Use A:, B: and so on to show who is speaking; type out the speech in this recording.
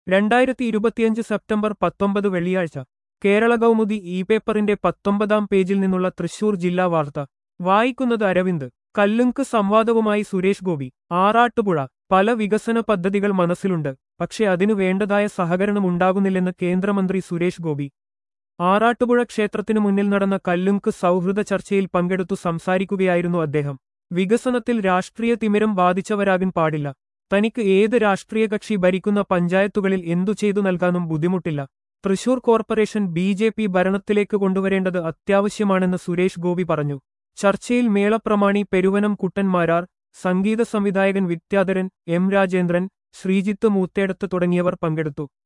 A: രണ്ടായിരത്തി ഇരുപത്തിയഞ്ച് സെപ്റ്റംബർ പത്തൊമ്പത് വെള്ളിയാഴ്ച കേരള കൗമുദി ഇ പേപ്പറിന്റെ പത്തൊമ്പതാം പേജിൽ നിന്നുള്ള തൃശൂർ ജില്ലാ വാർത്ത വായിക്കുന്നത് അരവിന്ദ് കല്ലുങ്ക് സംവാദവുമായി സുരേഷ് ഗോപി ആറാട്ടുപുഴ പല വികസന പദ്ധതികൾ മനസ്സിലുണ്ട് പക്ഷെ അതിനു വേണ്ടതായ സഹകരണം ഉണ്ടാകുന്നില്ലെന്ന് കേന്ദ്രമന്ത്രി സുരേഷ് ഗോപി ആറാട്ടുപുഴ ക്ഷേത്രത്തിനു മുന്നിൽ നടന്ന കല്ലുങ്ക് സൗഹൃദ ചർച്ചയിൽ പങ്കെടുത്തു സംസാരിക്കുകയായിരുന്നു അദ്ദേഹം വികസനത്തിൽ രാഷ്ട്രീയ തിമിരം ബാധിച്ചവരാകാൻ പാടില്ല തനിക്ക് ഏത് രാഷ്ട്രീയ കക്ഷി ഭരിക്കുന്ന പഞ്ചായത്തുകളിൽ എന്തു ചെയ്തു നൽകാനും ബുദ്ധിമുട്ടില്ല Thrissur corporation B J P ഭരണത്തിലേക്ക് കൊണ്ടുവരേണ്ടത് അത്യാവശ്യമാണെന്ന് സുരേഷ് ഗോപി പറഞ്ഞു ചർച്ചയിൽ മേളപ്രമാണി പെരുവനം കുട്ടന്മാരാർ സംഗീത സംവിധായകൻ വിദ്യാധരൻ എം രാജേന്ദ്രൻ ശ്രീജിത്ത് മൂത്തേടത്ത് തുടങ്ങിയവർ പങ്കെടുത്തു